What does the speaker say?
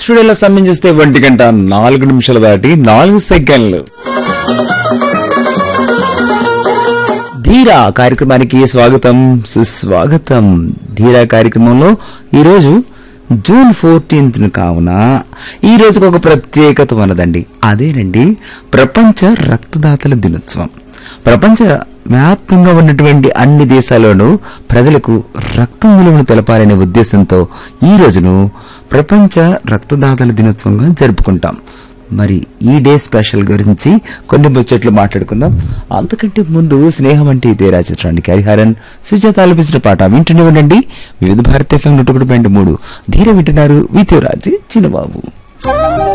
స్టూడియోలో సమయం చూస్తే ఒంటి గంట నాలుగు నిమిషాలు దాటి నాలుగు సెకండ్లు ధీరా కార్యక్రమానికి స్వాగతం సుస్వాగతం ధీరా కార్యక్రమంలో ఈరోజు జూన్ ఫోర్టీన్త్ కావున ఈ రోజుకు ఒక ప్రత్యేకత ఉన్నదండి అదేనండి ప్రపంచ రక్తదాతల దినోత్సవం ప్రపంచ వ్యాప్తంగా ఉన్నటువంటి అన్ని దేశాల్లోనూ ప్రజలకు రక్తం విలువను తెలపాలనే ఉద్దేశంతో ఈ రోజును ప్రపంచ రక్తదాతల దినోత్సవంగా జరుపుకుంటాం మరి ఈ డే స్పెషల్ గురించి కొన్ని ముచ్చట్లు మాట్లాడుకుందాం అంతకంటే ముందు స్నేహం అంటే ఇదేరా చిత్రానికి హరిహరన్ సుజాత ఆలపించిన పాట వింటూనే ఉండండి వివిధ భారత ఎఫ్ఎం నూట ఒకటి పాయింట్ మూడు ధీర వింటున్నారు విత్యురాజు చిన్నబాబు